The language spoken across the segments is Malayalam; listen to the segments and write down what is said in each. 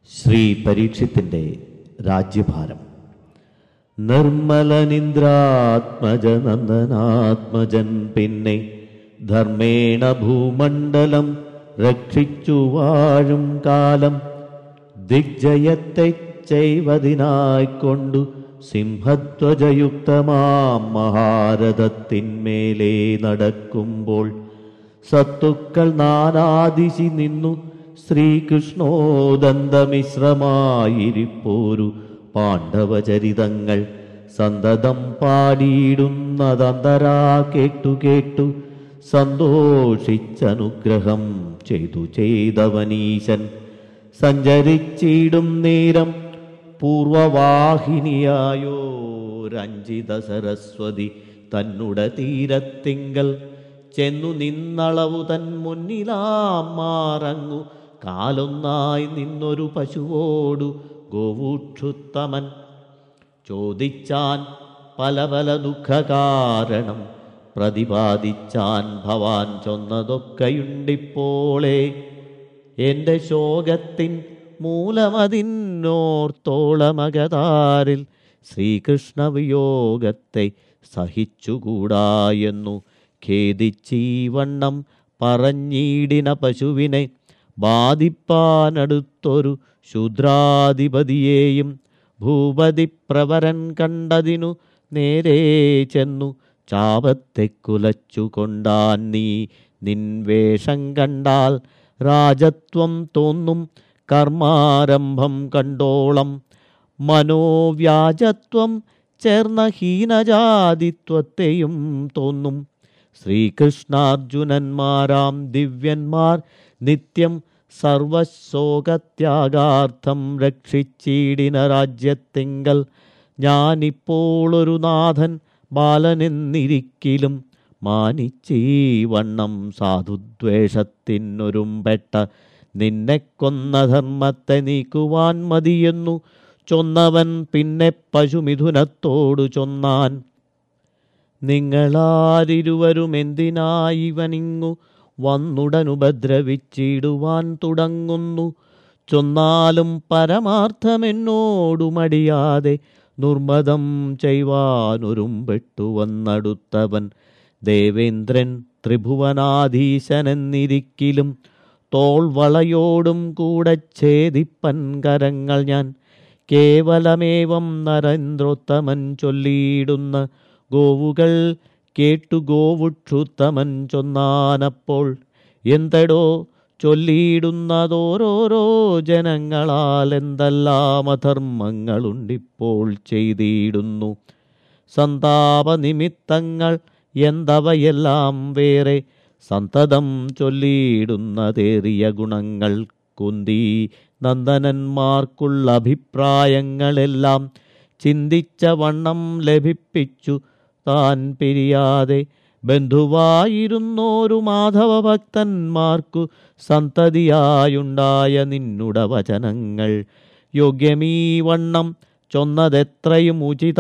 ശ്രീ പരീക്ഷത്തിൻ്റെ രാജ്യഭാരം നിർമ്മലനിന്ദ്രാത്മജ നന്ദനാത്മജൻ പിന്നെ ധർമ്മേണ ഭൂമണ്ഡലം രക്ഷിച്ചു വാഴും കാലം ദിഗ്ജയത്തെ ചെയ്വതിനായിക്കൊണ്ടു സിംഹധ്വജയുക്തമാം മഹാരഥത്തിന്മേലെ നടക്കുമ്പോൾ സത്തുക്കൾ നാനാദിശി നിന്നു ശ്രീകൃഷ്ണോദന്തമിശ്രമായിരിപ്പോരു പാണ്ഡവചരിതങ്ങൾ സന്തതം പാടിയിടുന്നതന്തരാ കേട്ടു കേട്ടു സന്തോഷിച്ചനുഗ്രഹം ചെയ്തു ചെയ്തവനീശൻ സഞ്ചരിച്ചിടും നേരം പൂർവവാഹിനിയായോരഞ്ജിത സരസ്വതി തന്നുടെ തീരത്തിങ്കൽ ചെന്നു നിന്നളവു തൻ മുന്നിലാം മാറങ്ങു കാലൊന്നായി നിന്നൊരു പശുവോടു ഗോവൂക്ഷുത്തമൻ ചോദിച്ചാൻ പല പല ദുഃഖകാരണം പ്രതിപാദിച്ചാൻ ഭവാൻ ചൊന്നതൊക്കെയുണ്ടിപ്പോളേ എൻ്റെ ശോകത്തിൻ മൂലമതിന്നോർത്തോളമകതാരിൽ ശ്രീകൃഷ്ണവിയോഗത്തെ സഹിച്ചുകൂടായെന്നു ഖേദിച്ചീവണ്ണം പറഞ്ഞീടിന പശുവിനെ ബാധിപ്പാനടുത്തൊരു ശൂദ്രാധിപതിയെയും ഭൂപതി പ്രവരൻ കണ്ടതിനു നേരെ ചെന്നു ചാപത്തെ കുലച്ചുകൊണ്ടാൻ നീ നിൻ വേഷം കണ്ടാൽ രാജത്വം തോന്നും കർമാരംഭം കണ്ടോളം മനോവ്യാജത്വം ചേർന്ന ഹീനജാതിത്വത്തെയും തോന്നും ശ്രീകൃഷ്ണാർജുനന്മാരാം ദിവ്യന്മാർ നിത്യം സർവശോകത്യാഗാർത്ഥം രക്ഷിച്ചീടിന രാജ്യത്തിങ്കൽ ഞാനിപ്പോളൊരു നാഥൻ ബാലനെന്നിരിക്കിലും മാനിച്ചീ വണ്ണം സാധുദ്വേഷത്തിനൊരുമ്പെട്ട നിന്നെ കൊന്ന ധർമ്മത്തെ നീക്കുവാൻ മതിയെന്നു ചൊന്നവൻ പിന്നെ പശുമിഥുനത്തോടു ചൊന്നാൻ നിങ്ങളാരിരുവരും എന്തിനായിവനിങ്ങു വന്നുടനുപദ്രവിച്ചിടുവാൻ തുടങ്ങുന്നു ചൊന്നാലും പരമാർത്ഥമെന്നോടു മടിയാതെ നിർമ്മതം ചെയ്വാനൊരുമ്പെട്ടു വന്നടുത്തവൻ ദേവേന്ദ്രൻ ത്രിഭുവനാധീശനെന്നിരിക്കിലും തോൾവളയോടും കൂടെ ഛേദിപ്പൻ കരങ്ങൾ ഞാൻ കേവലമേവം നരേന്ദ്രോത്തമൻ ചൊല്ലിയിടുന്ന ഗോവുകൾ കേട്ടു ഗോവുക്ഷുത്തമൻ ചൊന്നാനപ്പോൾ എന്തടോ ചൊല്ലിയിടുന്നതോരോരോ ജനങ്ങളാൽ എന്തെല്ലാം അധർമ്മങ്ങളുണ്ടിപ്പോൾ ചെയ്തിടുന്നു സന്താപനിമിത്തങ്ങൾ എന്തവയെല്ലാം വേറെ സന്തതം ചൊല്ലിയിടുന്നതേറിയ ഗുണങ്ങൾ കുന്തി നന്ദനന്മാർക്കുള്ള അഭിപ്രായങ്ങളെല്ലാം ചിന്തിച്ച വണ്ണം ലഭിപ്പിച്ചു താൻ പിരിയാതെ ബന്ധുവായിരുന്നോരു മാധവ ഭക്തന്മാർക്കു സന്തതിയായുണ്ടായ നിന്നുട വചനങ്ങൾ യോഗ്യമീ വണ്ണം ചൊന്നതെത്രയും ഉചിത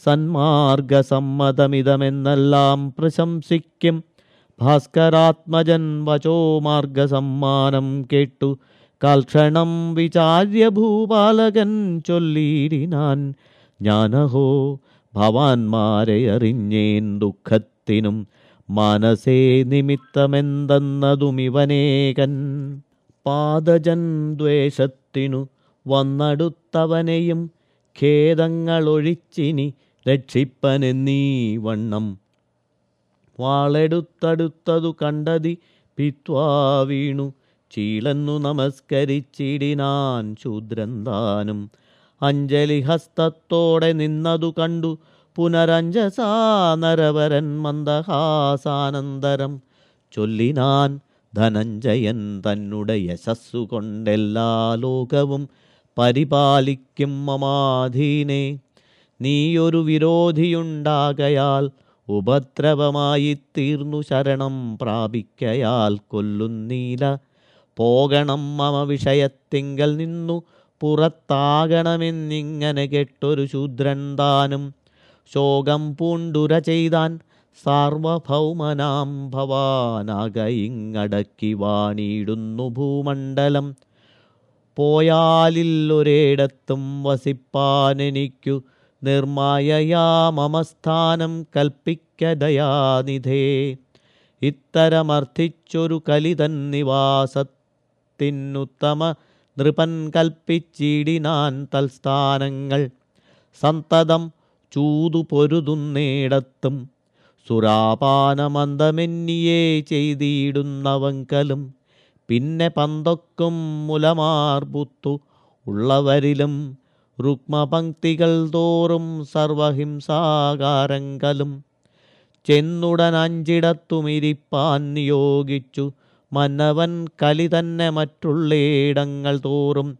സന്മാർഗസമ്മതമിതമെന്നെല്ലാം പ്രശംസിക്കും ഭാസ്കരാത്മജൻ വചോ മാർഗസമ്മാനം കേട്ടു കാൽക്ഷണം വിചാര്യ ഭൂപാലകൻ ചൊല്ലിയിടിനാൻ ഞാനഹോ ഭവാന്മാരെ അറിഞ്ഞേൻ ദുഃഖത്തിനും മനസേ നിമിത്തമെന്തെന്നതുമിവനേകൻ പാദജൻ ദ്വേഷത്തിനു വന്നടുത്തവനെയും ഖേദങ്ങളൊഴിച്ചിനി രക്ഷിപ്പനെന്നീ വണ്ണം വാളെടുത്തടുത്തതു കണ്ടതി പിത്വാ വീണു ചീളന്നു നമസ്കരിച്ചിടിനാൻ ശൂദ്രന്താനും അഞ്ജലി ഹസ്തത്തോടെ നിന്നതു കണ്ടു പുനരഞ്ജസാ നരവരൻ മന്ദഹാസാനന്തരം ചൊല്ലിനാൻ ധനഞ്ജയൻ തന്നുടെ യശസ്സു കൊണ്ടെല്ലാ ലോകവും പരിപാലിക്കും മമാധീനെ നീയൊരു വിരോധിയുണ്ടാകയാൽ ഉപദ്രവമായി തീർന്നു ശരണം പ്രാപിക്കയാൽ കൊല്ലുന്നീല പോകണം മമ വിഷയത്തിങ്കൽ നിന്നു പുറത്താകണമെന്നിങ്ങനെ കെട്ടൊരു ശൂദ്രൻ താനും ശോകം പൂണ്ടുര ചെയ്താൻ സാർവഭൗമനാം ഭവാനാകയിങ്ങടക്കി വാണിയിടുന്നു ഭൂമണ്ഡലം പോയാലില്ലൊരിടത്തും വസിപ്പാനെനിക്കു നിർമായയാ മമസ്ഥാനം കൽപ്പിക്കദയാനിധേ ഇത്തരമർത്ഥിച്ചൊരു കലിതൻ നിവാസത്തിനുത്തമ നൃപൻ കൽപ്പിച്ചിടിനാൻ തൽസ്ഥാനങ്ങൾ സന്തതം ചൂതു പൊരുതുന്നേടത്തും സുരാപാനമന്ദമെന്നിയെ ചെയ്തിടുന്നവങ്കലും പിന്നെ പന്തൊക്കും മുലമാർബുത്തു ഉള്ളവരിലും രുക്മപങ്ക്തികൾ തോറും സർവഹിംസാകാരങ്കലും ചെന്നുടൻ അഞ്ചിടത്തുമിരിപ്പാൻ നിയോഗിച്ചു മന്നവൻ കലി തന്നെ മറ്റുള്ളയിടങ്ങൾ തോറും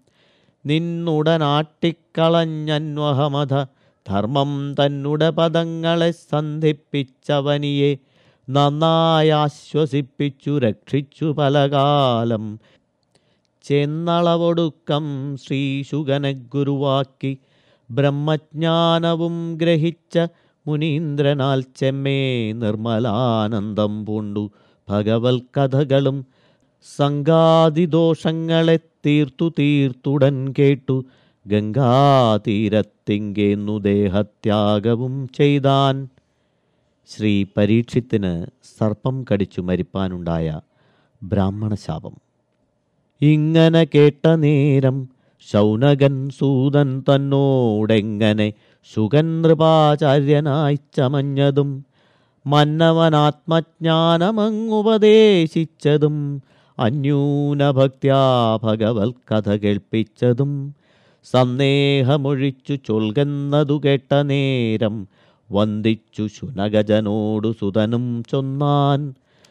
നിന്നുടനാട്ടിക്കളഞ്ഞന്വഹമത ധർമ്മം തന്നുടെ പദങ്ങളെ സന്ധിപ്പിച്ചവനിയെ നന്നായി ആശ്വസിപ്പിച്ചു രക്ഷിച്ചു പലകാലം ചെന്നളവൊടുക്കം ശ്രീശുഗനെ ഗുരുവാക്കി ബ്രഹ്മജ്ഞാനവും ഗ്രഹിച്ച മുനീന്ദ്രനാൽ ചെമ്മേ നിർമ്മലാനന്ദം പൂണ്ടു ഭഗവത് കഥകളും സംഘാതിദോഷങ്ങളെ തീർത്തു തീർത്തുടൻ കേട്ടു ഗംഗാതീരത്തിങ്കേന്നു ദേഹത്യാഗവും ചെയ്താൻ ശ്രീ പരീക്ഷിത്തിന് സർപ്പം കടിച്ചു മരിപ്പാനുണ്ടായ ബ്രാഹ്മണശാപം ഇങ്ങനെ കേട്ട നേരം ശൗനകൻ സൂതൻ തന്നോടെങ്ങനെ സുഗൻ നൃപാചാര്യനായി ചമഞ്ഞതും മന്നവനാത്മജ്ഞാനമങ്ങുപദേശിച്ചതും അന്യൂനഭക്ത്യാ ഭഗവത് കഥ കേൾപ്പിച്ചതും സന്ദേഹമൊഴിച്ചു ചൊൽകുന്നതു കേട്ട നേരം വന്ദിച്ചു ശുനഗജനോടു സുതനും ചൊന്നാൻ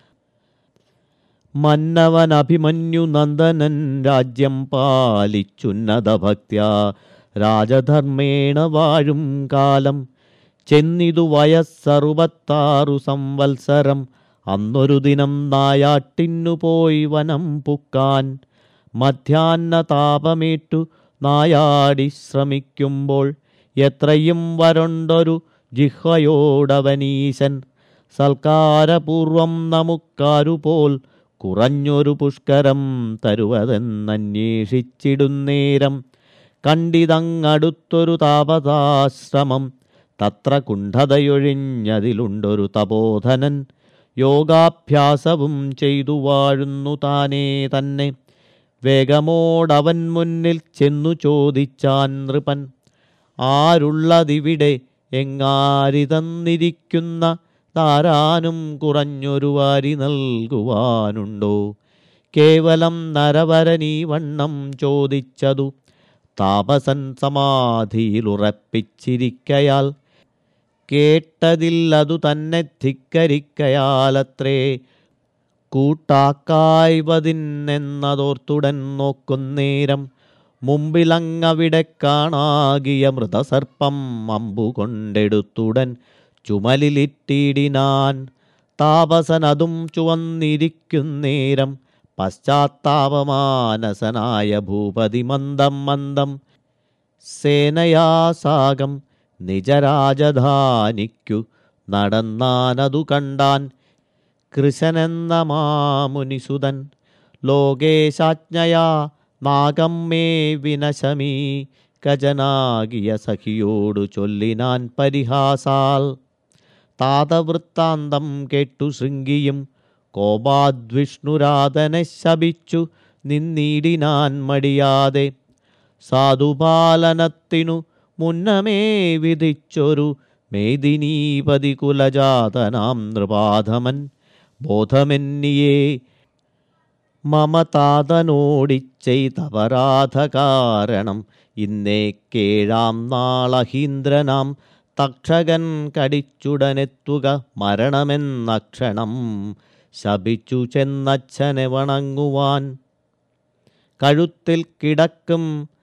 മന്നവൻ അഭിമന്യു നന്ദനൻ രാജ്യം പാലിച്ചുന്നത ഭക്ത്യ രാജധർമ്മേണ വാഴും കാലം ചെന്നിതു വയസ്സറുപത്താറു സംവത്സരം അന്നൊരു ദിനം നായാട്ടിന്നു പോയി വനം പുക്കാൻ മധ്യാഹ്ന താപമേറ്റു നായാടി ശ്രമിക്കുമ്പോൾ എത്രയും വരണ്ടൊരു ജിഹ്വയോടവനീശൻ സൽക്കാരപൂർവം നമുക്കാരുപോൽ കുറഞ്ഞൊരു പുഷ്കരം തരുവതെന്നന്വേഷിച്ചിടുന്നേരം കണ്ടിതങ്ങടുത്തൊരു താപതാശ്രമം തത്ര കുണ്ഠതയൊഴിഞ്ഞതിലുണ്ടൊരു തപോധനൻ യോഗാഭ്യാസവും ചെയ്തു വാഴുന്നു താനേ തന്നെ വേഗമോടവൻ മുന്നിൽ ചെന്നു ചോദിച്ചാൻ നൃപൻ ആരുള്ളതിവിടെ എങ്ങാരിതന്നിരിക്കുന്ന താരാനും കുറഞ്ഞൊരു വാരി നൽകുവാനുണ്ടോ കേവലം നരവരനീ വണ്ണം ചോദിച്ചതു താപസൻ സമാധിയിലുറപ്പിച്ചിരിക്കയാൽ കേട്ടതില്ലതു തന്നെ ധിക്കരിക്കയാലത്രേ കൂട്ടാക്കായ്വതിന്നെന്നതോർത്തുടൻ നോക്കുന്നേരം മുമ്പിലങ്ങവിടെ കാണാകിയ മൃതസർപ്പം അമ്പുകൊണ്ടെടുത്തുടൻ ചുമലിലിട്ടിടിനാൻ താപസനതും ചുവന്നിരിക്കുന്നേരം പശ്ചാത്താപമാനസനായ ഭൂപതി മന്ദം മന്ദം സേനയാസാകം നിജരാജധാനിക്കു നടന്നാനതു കണ്ടാൻ കൃശനെന്ന മാമുനിസുതൻ ലോകേശാജ്ഞയാ നാഗം മേ വിനശമീ ഗജനാകിയ സഖിയോടു ചൊല്ലിനാൻ പരിഹാസാൽ താതവൃത്താന്തം കേട്ടു ശൃംഗിയും കോപാദ്വിഷ്ണുരാധനെ ശപിച്ചു നിന്നിടിനാൻ മടിയാതെ സാധുപാലനത്തിനു മുന്നമേ വിധിച്ചൊരു മേദിനീപതി കുലജാതനാം നൃപാധമൻ ബോധമെന്നിയേ മമതാതനോടിച്ചെയ്തപരാധ കാരണം ഇന്നേക്കേഴാം നാളഹീന്ദ്രനാം തക്ഷകൻ കടിച്ചുടനെത്തുക മരണമെന്നക്ഷണം ശപിച്ചു ചെന്നച്ഛനെ വണങ്ങുവാൻ കഴുത്തിൽ കിടക്കും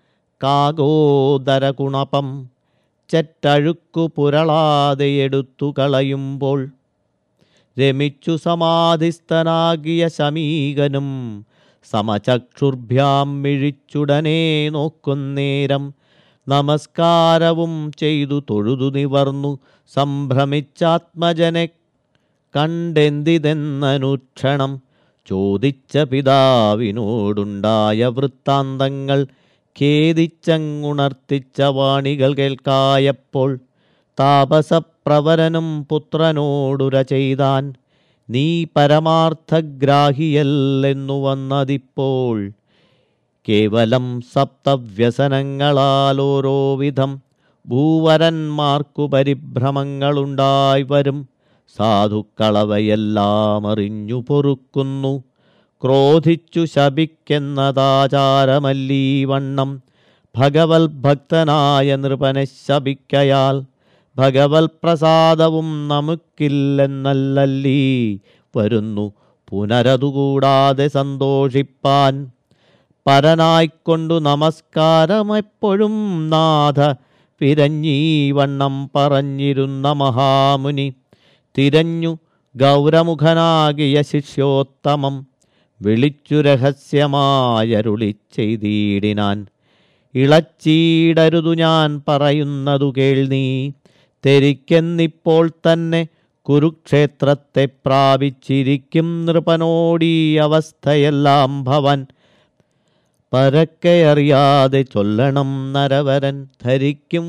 കാഗോദരകുണപം ചെറ്റഴുക്കു പുരളാതെ എടുത്തു കളയുമ്പോൾ രമിച്ചു സമാധിസ്ഥനാകിയ ശമീകനും സമചക്ഷുർഭ്യാം മിഴിച്ചുടനെ നോക്കുന്നേരം നമസ്കാരവും ചെയ്തു തൊഴുതു നിവർന്നു സംഭ്രമിച്ചാത്മജനെ കണ്ടെന്തിതെന്നനുക്ഷണം ചോദിച്ച പിതാവിനോടുണ്ടായ വൃത്താന്തങ്ങൾ ഖേദിച്ചങ്ങുണർത്തിച്ച വാണികൾ കേൾക്കായപ്പോൾ താപസപ്രവരനും പുത്രനോടുര ചെയ്താൻ നീ പരമാർത്ഥഗ്രാഹിയല്ലെന്നു വന്നതിപ്പോൾ കേവലം സപ്തവ്യസനങ്ങളാൽ ഓരോ വിധം ഭൂവരന്മാർക്കു പരിഭ്രമങ്ങളുണ്ടായി വരും സാധുക്കളവയെല്ലാം അറിഞ്ഞു പൊറുക്കുന്നു ക്രോധിച്ചു ശപിക്കുന്നതാചാരമല്ലീ വണ്ണം ഭഗവൽ ഭക്തനായ നൃപനെ ശപിക്കയാൽ ഭഗവൽ പ്രസാദവും നമുക്കില്ലെന്നല്ലല്ലീ വരുന്നു പുനരതുകൂടാതെ സന്തോഷിപ്പാൻ പരനായിക്കൊണ്ടു നമസ്കാരമെപ്പോഴും നാഥ പിരഞ്ഞീ വണ്ണം പറഞ്ഞിരുന്ന മഹാമുനി തിരഞ്ഞു ഗൗരമുഖനാകിയ ശിഷ്യോത്തമം വിളിച്ചു രഹസ്യമായരുളി ചെയ്തിടിനാൻ ഇളച്ചീടരുതു ഞാൻ പറയുന്നതു കേൾനീ തെരിക്കെന്നിപ്പോൾ തന്നെ കുരുക്ഷേത്രത്തെ പ്രാപിച്ചിരിക്കും നൃപനോടീ അവസ്ഥയെല്ലാം ഭവൻ പരക്കെ അറിയാതെ ചൊല്ലണം നരവരൻ ധരിക്കും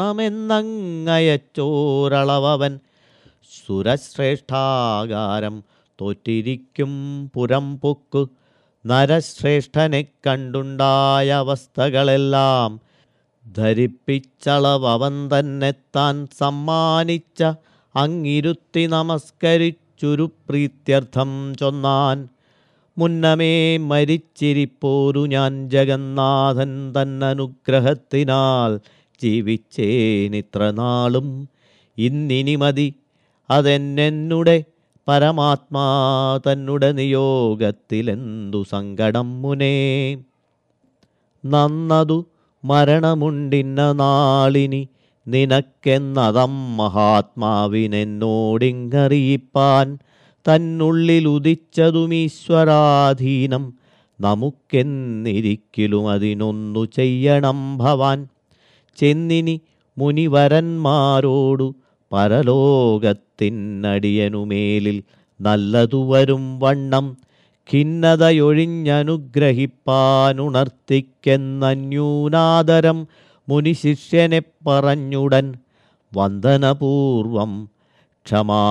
വണ്ണമെന്നങ്ങയച്ചോരളവൻ സുരശ്രേഷ്ഠാകാരം തോറ്റിരിക്കും പുരം പൊക്കു നരശ്രേഷ്ഠനെ കണ്ടുണ്ടായ അവസ്ഥകളെല്ലാം ധരിപ്പിച്ചളവൻ തന്നെ താൻ സമ്മാനിച്ച അങ്ങിരുത്തി നമസ്കരിച്ചൊരു പ്രീത്യർത്ഥം ചൊന്നാൻ മുന്നമേ മരിച്ചിരിപ്പോരു ഞാൻ ജഗന്നാഥൻ തന്നനുഗ്രഹത്തിനാൽ ജീവിച്ചേനിത്ര നാളും ഇന്നിനി മതി അതെന്നെന്നുടെ പരമാത്മാ തന്നുടെ നിയോഗത്തിലെന്തു സങ്കടം മുനേ നന്നതു മരണമുണ്ടിന്ന നാളിനി നിനക്കെന്നതം മഹാത്മാവിനെന്നോടിങ്ങറിയിപ്പാൻ തന്നുള്ളിലുദിച്ചതും ഈശ്വരാധീനം നമുക്കെന്നിരിക്കലും അതിനൊന്നു ചെയ്യണം ഭവാൻ ചെന്നിനി മുനിവരന്മാരോടു പരലോകത്തിനടിയനുമേലിൽ നല്ലതു വരും വണ്ണം ഖിന്നതയൊഴിഞ്ഞനുഗ്രഹിപ്പാനുണർത്തിക്കെന്നന്യൂനാദരം മുനിശിഷ്യനെ പറഞ്ഞുടൻ വന്ദനപൂർവം ക്ഷമാ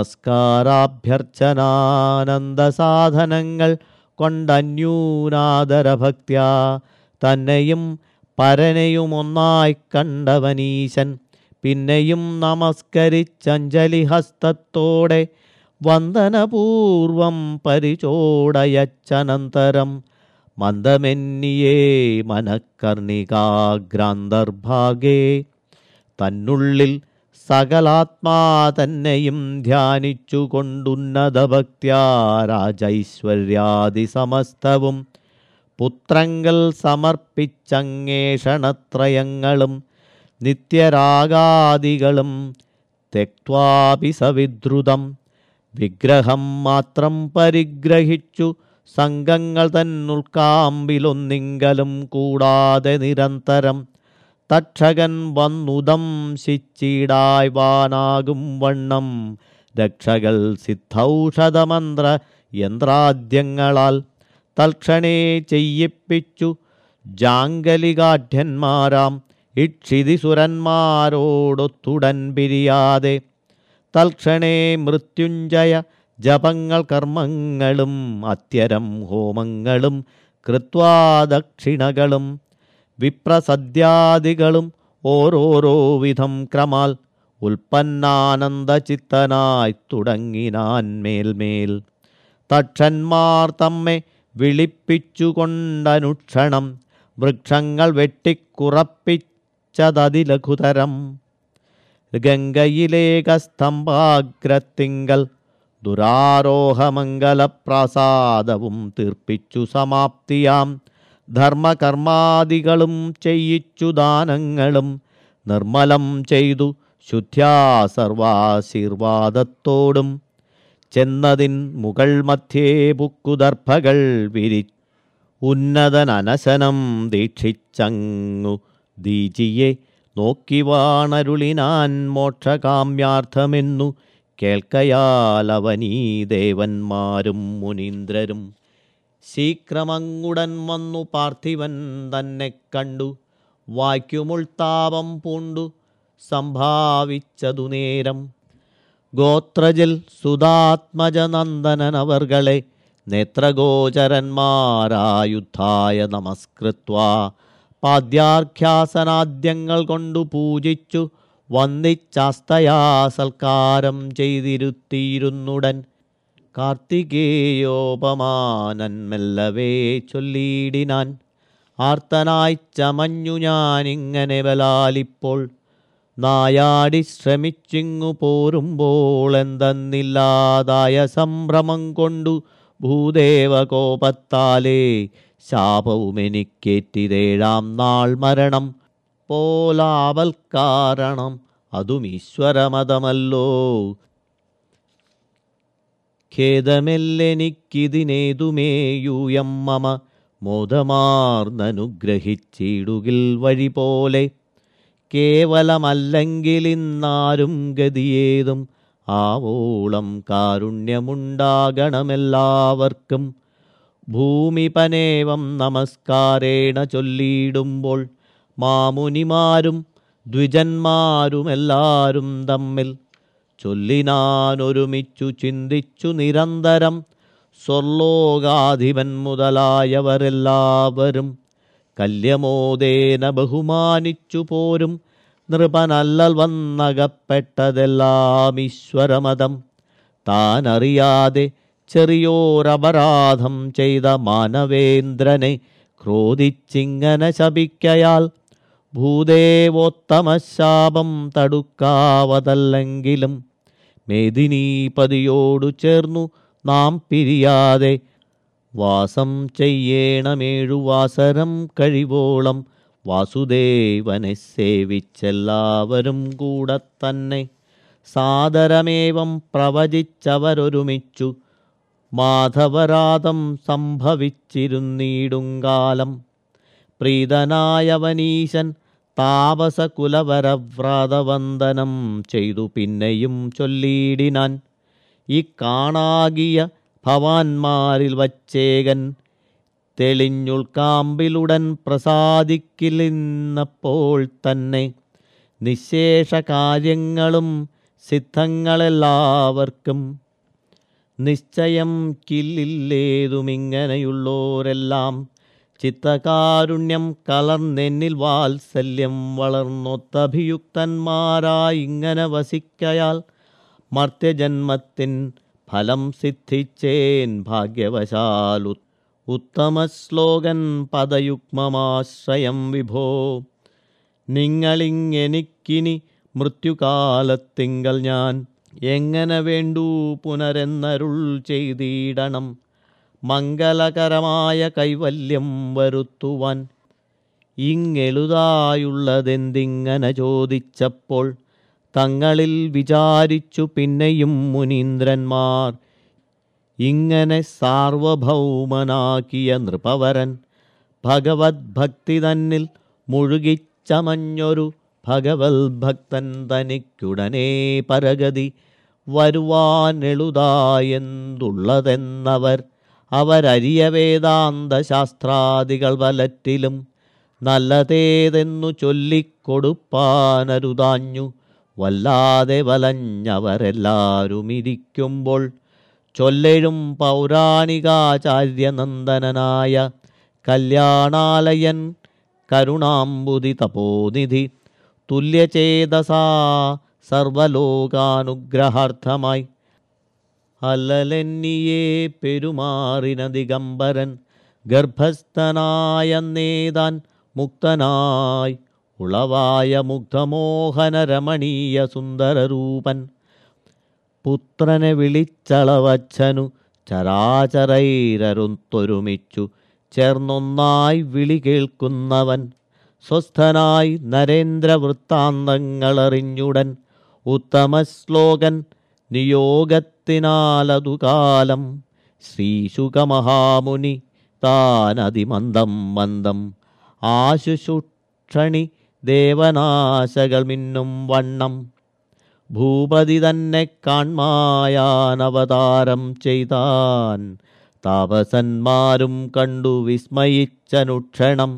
നമസ്കാരാഭ്യർച്ചനാനന്ദ സാധനങ്ങൾ കൊണ്ടന്യൂനാദരഭക്ത്യാ തന്നെയും പരനെയും ഒന്നായി കണ്ടവനീശൻ പിന്നെയും നമസ്കരിച്ചഞ്ജലി ഹസ്തത്തോടെ വന്ദനപൂർവം പരിചോടയച്ചനന്തരം മന്ദമെന്നിയേ മനക്കർണികാഗ്രാന്തർഭാഗേ തന്നുള്ളിൽ സകലാത്മാ തന്നെയും ധ്യാനിച്ചു കൊണ്ടുന്നത ഭക്ത്യാ രാജൈശ്വര്യാദി സമസ്തവും പുത്രങ്ങൾ സമർപ്പിച്ചങ്ങേഷണത്രയങ്ങളും നിത്യരാഗാദികളും തെക്വാപി സവിദ്രുതം വിഗ്രഹം മാത്രം പരിഗ്രഹിച്ചു സംഘങ്ങൾ തന്നുൾക്കാമ്പിലൊന്നിങ്കലും കൂടാതെ നിരന്തരം തക്ഷകൻ വന്നുദം ശിച്ചിടായ് വാനാകും വണ്ണം രക്ഷകൾ സിദ്ധൌഷധമന്ത്ര യന്ത്രാദ്യങ്ങളാൽ തൽക്ഷണേ ചെയ്യിപ്പിച്ചു ജാങ്കലികാഠ്യന്മാരാം ഇക്ഷിതിസുരന്മാരോടൊത്തുടൻ പിരിയാതെ തൽക്ഷണേ മൃത്യുഞ്ജയ ജപങ്ങൾ കർമ്മങ്ങളും അത്യരം ഹോമങ്ങളും കൃത്വാ ദക്ഷിണകളും വിപ്രസദ്യാദികളും ഓരോരോ വിധം ക്രമാൽ ഉൽപ്പന്നാനന്ദചിത്തനായി തുടങ്ങിനാൻ മേൽമേൽ തക്ഷന്മാർ തമ്മെ വിളിപ്പിച്ചുകൊണ്ടനുക്ഷണം വൃക്ഷങ്ങൾ വെട്ടിക്കുറപ്പിച്ചതതിലഘുതരം ഗംഗയിലേകസ്തംഭാഗ്രത്തിങ്കൽ ദുരാരോഹമംഗലപ്രാസാദവും തീർപ്പിച്ചു സമാപ്തിയാം ധർമ്മകർമാദികളും ചെയ്യിച്ചു ദാനങ്ങളും നിർമ്മലം ചെയ്തു ശുദ്ധ്യാ സർവാശീർവാദത്തോടും ചെന്നതിൻ മുകൾ മധ്യേ പുക്കുദർഭകൾ വിരി ഉന്നതനനശനം ദീക്ഷിച്ചങ്ങു ദീജിയെ നോക്കി വാണരുളിനാൻ മോക്ഷകാമ്യാർത്ഥമെന്നു കേൾക്കയാൽ അവനീ ദേവന്മാരും മുനീന്ദ്രരും ശീക്രമങ്ങുടൻ വന്നു പാർത്ഥിവൻ തന്നെ കണ്ടു വായ്ക്കുമുൾത്താപം പൂണ്ടു സംഭാവിച്ചതു നേരം ഗോത്രജിൽ സുതാത്മജനന്ദനനവർകളെ നേത്രഗോചരന്മാരായുദ്ധായ നമസ്കൃത്വ പാദ്യാർഘ്യാസനാദ്യങ്ങൾ കൊണ്ടു പൂജിച്ചു വന്നിച്ചാസ്തയാ സൽക്കാരം ചെയ്തിരുത്തിയിരുന്നുടൻ കാർത്തികേയോപമാനൻ മെല്ലവേ ചൊല്ലിയിടിനാൻ ആർത്തനായി ചമഞ്ഞു ഞാനിങ്ങനെ ബലാലിപ്പോൾ നായാടി ശ്രമിച്ചിങ്ങു പോരുമ്പോൾ എന്തെന്നില്ലാതായ സംഭ്രമം കൊണ്ടു ഭൂദേവകോപത്താലേ ശാപവും എനിക്കേറ്റിതേഴാം നാൾ മരണം പോലാവൽ കാരണം അതും ഈശ്വരമതമല്ലോ ഖേദമെല്ലെനിക്കിതിനേതുമേയൂയം മമ മോദമാർന്നനുഗ്രഹിച്ചിടുകിൽ വഴി പോലെ കേവലമല്ലെങ്കിലിന്നാരും ഗതിയേതും ആവോളം കാരുണ്യമുണ്ടാകണമെല്ലാവർക്കും ഭൂമിപനേവം നമസ്കാരേണ ചൊല്ലിയിടുമ്പോൾ മാമുനിമാരും ദ്വിജന്മാരുമെല്ലാരും തമ്മിൽ ചൊല്ലിനാനൊരുമിച്ചു ചിന്തിച്ചു നിരന്തരം സ്വർലോകാധിപൻ മുതലായവരെല്ലാവരും കല്യമോദേന ബഹുമാനിച്ചു പോരും നൃപനല്ലൽ വന്നകപ്പെട്ടതെല്ലാം ഈശ്വരമതം താനറിയാതെ ചെറിയോരപരാധം ചെയ്ത മാനവേന്ദ്രനെ ക്രോധിച്ചിങ്ങനെ ശപിക്കയാൽ ഭൂദേവോത്തമശാപം തടുക്കാവതല്ലെങ്കിലും മേദിനീപതിയോടു ചേർന്നു നാം പിരിയാതെ വാസം ചെയ്യേണമേഴു വാസരം കഴിവോളം വാസുദേവനെ സേവിച്ചെല്ലാവരും കൂടെ തന്നെ സാദരമേവം പ്രവചിച്ചവരൊരുമിച്ചു മാധവരാതം സംഭവിച്ചിരുന്നീടുങ്കാലം പ്രീതനായവനീശൻ താപസകുലവരവ്രതവന്ദനം ചെയ്തു പിന്നെയും ചൊല്ലിയിടിനാൻ ഈ കാണാകിയ ഭവാന്മാരിൽ വച്ചേകൻ തെളിഞ്ഞുൾക്കാമ്പിലുടൻ പ്രസാദിക്കില്ലെന്നപ്പോൾ തന്നെ നിശേഷ കാര്യങ്ങളും സിദ്ധങ്ങളെല്ലാവർക്കും നിശ്ചയം കില്ലില്ലേതുമിങ്ങനെയുള്ളോരെല്ലാം ചിത്തകാരുണ്യം കലർന്നെന്നിൽ വാത്സല്യം വളർന്നൊത്തഭിയുക്തന്മാരായി ഇങ്ങനെ വസിക്കയാൽ മർത്യജന്മത്തിൻ ഫലം സിദ്ധിച്ചേൻ ഭാഗ്യവശാലു ഉത്തമശ്ലോകൻ പദയുഗ്മമാശ്രയം വിഭോ നിങ്ങളിങ്ങെനിക്കിനി മൃത്യുകാലത്തിങ്കൽ ഞാൻ എങ്ങനെ വേണ്ടു പുനരെന്നരുൾ ചെയ്തിടണം മംഗളകരമായ കൈവല്യം വരുത്തുവാൻ ഇങ്ങെളുതായുള്ളതെന്തിങ്ങനെ ചോദിച്ചപ്പോൾ തങ്ങളിൽ വിചാരിച്ചു പിന്നെയും മുനീന്ദ്രന്മാർ ഇങ്ങനെ സാർവഭൗമനാക്കിയ നൃപവരൻ ഭഗവത് ഭക്തി തന്നിൽ മുഴുകിച്ചമഞ്ഞൊരു ഭഗവത് ഭക്തൻ തനിക്കുടനെ പരഗതി വരുവാനെളുതായെന്തുള്ളതെന്നവർ അവരരിയ വേദാന്ത ശാസ്ത്രാദികൾ വലറ്റിലും നല്ലതേതെന്നു ചൊല്ലിക്കൊടുപ്പാനരുതാഞ്ഞു വല്ലാതെ വലഞ്ഞവരെല്ലാരും ഇരിക്കുമ്പോൾ ചൊല്ലെഴും പൗരാണികാചാര്യനന്ദനനായ കല്യാണാലയൻ കരുണാംബുതി തപോനിധി തുല്യചേതസാ സർവലോകാനുഗ്രഹാർത്ഥമായി അല്ലലെന്നിയെ പെരുമാറിന ദിഗംബരൻ ഗർഭസ്ഥനായ നേതാൻ മുക്തനായി ഉളവായ മുഗ്ധമോഹന രമണീയ സുന്ദരരൂപൻ പുത്രനെ വിളിച്ചളവച്ചനു ചരാചരൈരരുത്തൊരുമിച്ചു ചേർന്നൊന്നായി വിളി കേൾക്കുന്നവൻ സ്വസ്ഥനായി നരേന്ദ്രവൃത്താന്തങ്ങളറിഞ്ഞുടൻ ഉത്തമശ്ലോകൻ നിയോഗത്തിനാലതു കാലം ശ്രീശുഖമഹാമുനി താനതിമന്ദം മന്ദം ആശുശുക്ഷണി ദേവനാശകൾ മിന്നും വണ്ണം ഭൂപതി തന്നെ കാൺമായാൻ അവതാരം ചെയ്താൻ താപസന്മാരും കണ്ടു വിസ്മയിച്ചനുക്ഷണം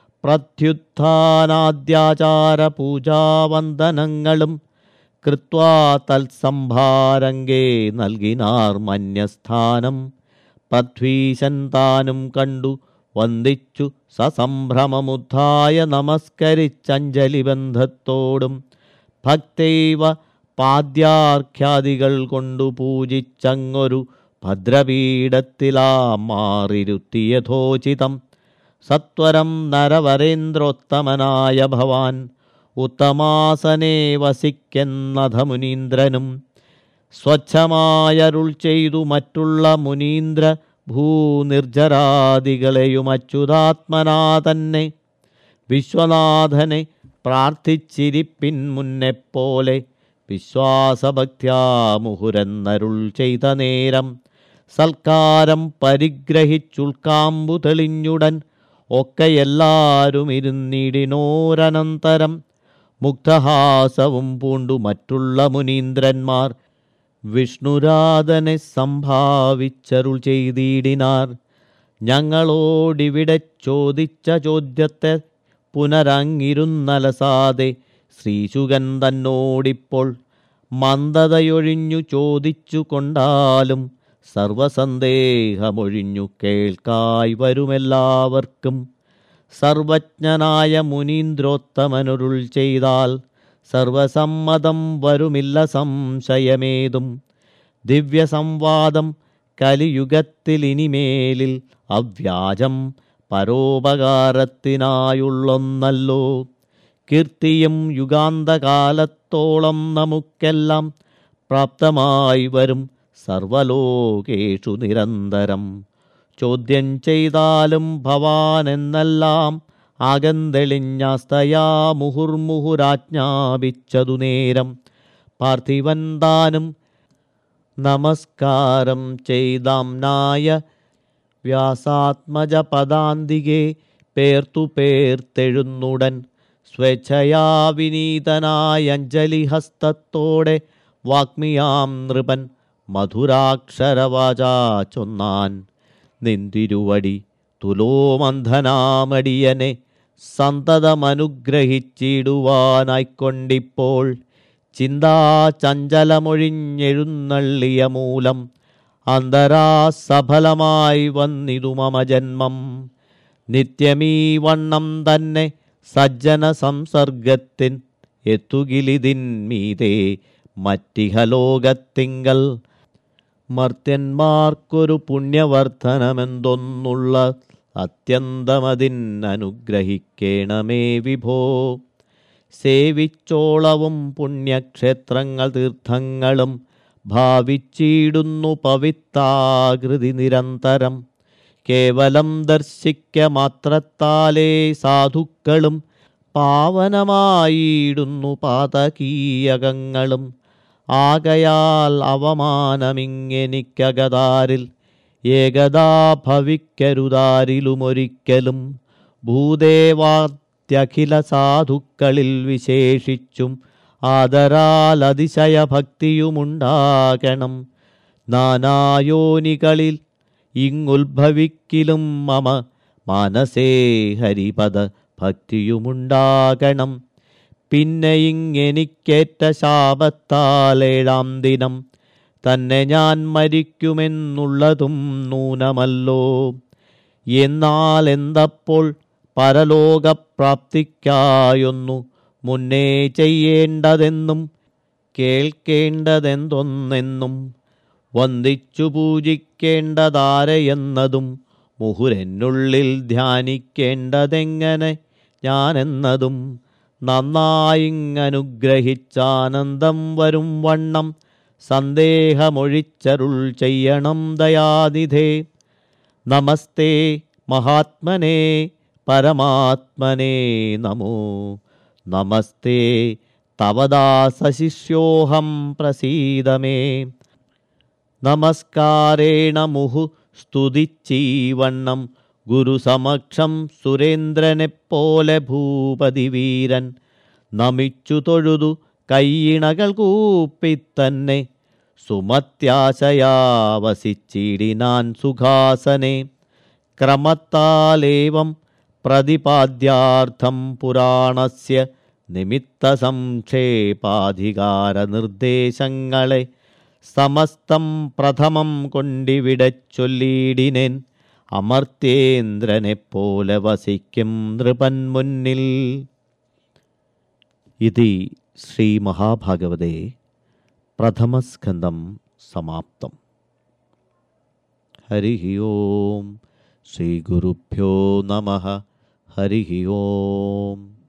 പ്രത്യുത്ഥാനാദ്യാചാര പൂജാവന്ദനങ്ങളും കൃത്വാ തത്സംഭാരംഗേ നൽകിനാർ മന്യസ്ഥാനം പൃഥ്വീശൻ താനും കണ്ടു വന്ദിച്ചു സസംഭ്രമമുദ്ധായ നമസ്കരിച്ചഞ്ജലിബന്ധത്തോടും ഭക്തൈവ പാദ്യാർഘ്യാദികൾ കൊണ്ടു പൂജിച്ചങ്ങൊരു ഭദ്രപീഠത്തിലാ മാറിരുത്തിയഥോചിതം സത്വരം നരവരേന്ദ്രോത്തമനായ ഭവാൻ ഉത്തമാസനെ വസിക്കെന്നധ മുനീന്ദ്രനും സ്വച്ഛമായരുൾ ചെയ്തു മറ്റുള്ള മുനീന്ദ്ര ഭൂനിർജരാദികളെയും അച്യുതാത്മനാ തന്നെ വിശ്വനാഥനെ പ്രാർത്ഥിച്ചിരിപ്പിൻ മുന്നെപ്പോലെ വിശ്വാസഭക്ത്യാ മുഹുരെന്നരുൾ ചെയ്ത നേരം സൽക്കാരം പരിഗ്രഹിച്ചുൾക്കാമ്പു തെളിഞ്ഞുടൻ ഒക്കെ എല്ലാരും ഇരുന്നിടിനോരനന്തരം മുഗ്ധഹാസവും പൂണ്ടു മറ്റുള്ള മുനീന്ദ്രന്മാർ വിഷ്ണുരാധനെ സംഭാവിച്ചരുൾ ചെയ്തിടിനാർ ഞങ്ങളോടിവിടെ ചോദിച്ച ചോദ്യത്തെ പുനരങ്ങിരുന്നലസാതെ ശ്രീശുകൻ തന്നോടിപ്പോൾ മന്ദതയൊഴിഞ്ഞു ചോദിച്ചു കൊണ്ടാലും സർവസന്ദേഹമൊഴിഞ്ഞു കേൾക്കായി വരുമെല്ലാവർക്കും സർവജ്ഞനായ മുനീന്ദ്രോത്തമനുരുൾ ചെയ്താൽ സർവസമ്മതം വരുമില്ല സംശയമേതും ദിവ്യസംവാദം കലിയുഗത്തിലിനിമേലിൽ അവ്യാജം പരോപകാരത്തിനായുള്ളൊന്നല്ലോ കീർത്തിയും യുഗാന്തകാലത്തോളം നമുക്കെല്ലാം പ്രാപ്തമായി വരും സർവലോകേഷു നിരന്തരം ചോദ്യം ചെയ്താലും ഭവാൻ എന്നെല്ലാം ആകന്തെളിഞ്ഞാസ്തയാ മുഹുർമുഹുരാജ്ഞാപിച്ചതു നേരം പാർത്ഥിവൻ താനും നമസ്കാരം ചെയ്താംനായ വ്യാസാത്മജ പദാന്തികെ പേർത്തു പേർത്തെഴുന്നുടൻ സ്വേച്ഛയാ വിനീതനായ അഞ്ജലിഹസ്തത്തോടെ വാഗ്മിയാം നൃപൻ മധുരാക്ഷരവാചാ ചൊന്നാൻ നിന്തിരുവടി തുലോമന്ധനാമടിയനെ സന്തതമനുഗ്രഹിച്ചിടുവാനായിക്കൊണ്ടിപ്പോൾ ചിന്താചഞ്ചലമൊഴിഞ്ഞെഴുന്നള്ളിയ മൂലം അന്തരാ സഫലമായി വന്നിതു മമ ജന്മം നിത്യമീ വണ്ണം തന്നെ സജ്ജന സംസർഗത്തിൻ എത്തുകിലിതിന്മീതേ മറ്റിഹലോകത്തിങ്കൽ മർത്യന്മാർക്കൊരു പുണ്യവർദ്ധനമെന്തൊന്നുള്ള അത്യന്തമതിൻ അനുഗ്രഹിക്കേണമേ വിഭോ സേവിച്ചോളവും പുണ്യക്ഷേത്രങ്ങൾ തീർത്ഥങ്ങളും ഭാവിച്ചിടുന്നു പവിത്താകൃതി നിരന്തരം കേവലം ദർശിക്ക മാത്രത്താലേ സാധുക്കളും പാവനമായിടുന്നു പാതകീയകങ്ങളും ആകയാൽ അവമാനമിങ്ങെനിക്കകതാരിൽ ഏകദാ ഭവിക്കരുതാരിലുമൊരിക്കലും ഭൂദേവാദ്യഖില സാധുക്കളിൽ വിശേഷിച്ചും ആദരാൽ അതിശയഭക്തിയുമുണ്ടാകണം നാനായോനികളിൽ ഇങ്ങുത്ഭവിക്കിലും മമ മനസേ ഹരിപദ ഭക്തിയുമുണ്ടാകണം പിന്നെ ഇങ്ങെനിക്കേറ്റ ശാപത്താലേഴാം ദിനം തന്നെ ഞാൻ മരിക്കുമെന്നുള്ളതും നൂനമല്ലോ എന്നാൽ എന്തപ്പോൾ പരലോകപ്രാപ്തിക്കായൊന്നു മുന്നേ ചെയ്യേണ്ടതെന്നും കേൾക്കേണ്ടതെന്തൊന്നെന്നും വന്ദിച്ചു പൂജിക്കേണ്ടതാരെയെന്നതും മുഹുരെന്നുള്ളിൽ ധ്യാനിക്കേണ്ടതെങ്ങനെ ഞാനെന്നതും നന്നായിങ്ങനുഗ്രഹിച്ചാനന്ദം വരും വണ്ണം സന്ദേഹമൊഴിച്ചരുൾ ചെയ്യണം ദയാനിധേ നമസ്തേ മഹാത്മനേ പരമാത്മനേ നമോ നമസ്തേ തവദാസശിഷ്യോഹം പ്രസീദമേ നമസ്കാരേണ മുഹു സ്തുതിച്ചീവണ്ണം ഗുരുസമക്ഷം സുരേന്ദ്രനെപ്പോലെ ഭൂപതി വീരൻ നമിച്ചു തൊഴുതു കൈയിണകൾ കൂപ്പിത്തന്നെ സുമത്യാശയാവസിച്ചിടിനാൻ സുഖാസനെ ക്രമത്താലേവം പ്രതിപാദ്യാർത്ഥം പുരാണസ്യ നിമിത്തസംക്ഷേപാധികാരനിർദ്ദേശങ്ങളെ സമസ്തം പ്രഥമം കൊണ്ടിവിടെ ചൊല്ലിയിടിനേൻ അമർത്തേന്ദ്രനെപ്പോലെ വസിക്കും നൃപൻ മുന്നിൽ ഇതി ശ്രീമഹാഭാഗവതേ പ്രഥമസ്കന്ധം സമാപ്തം ഹരി ഓം ശ്രീഗുരുഭ്യോ നമ ഹരി ഓം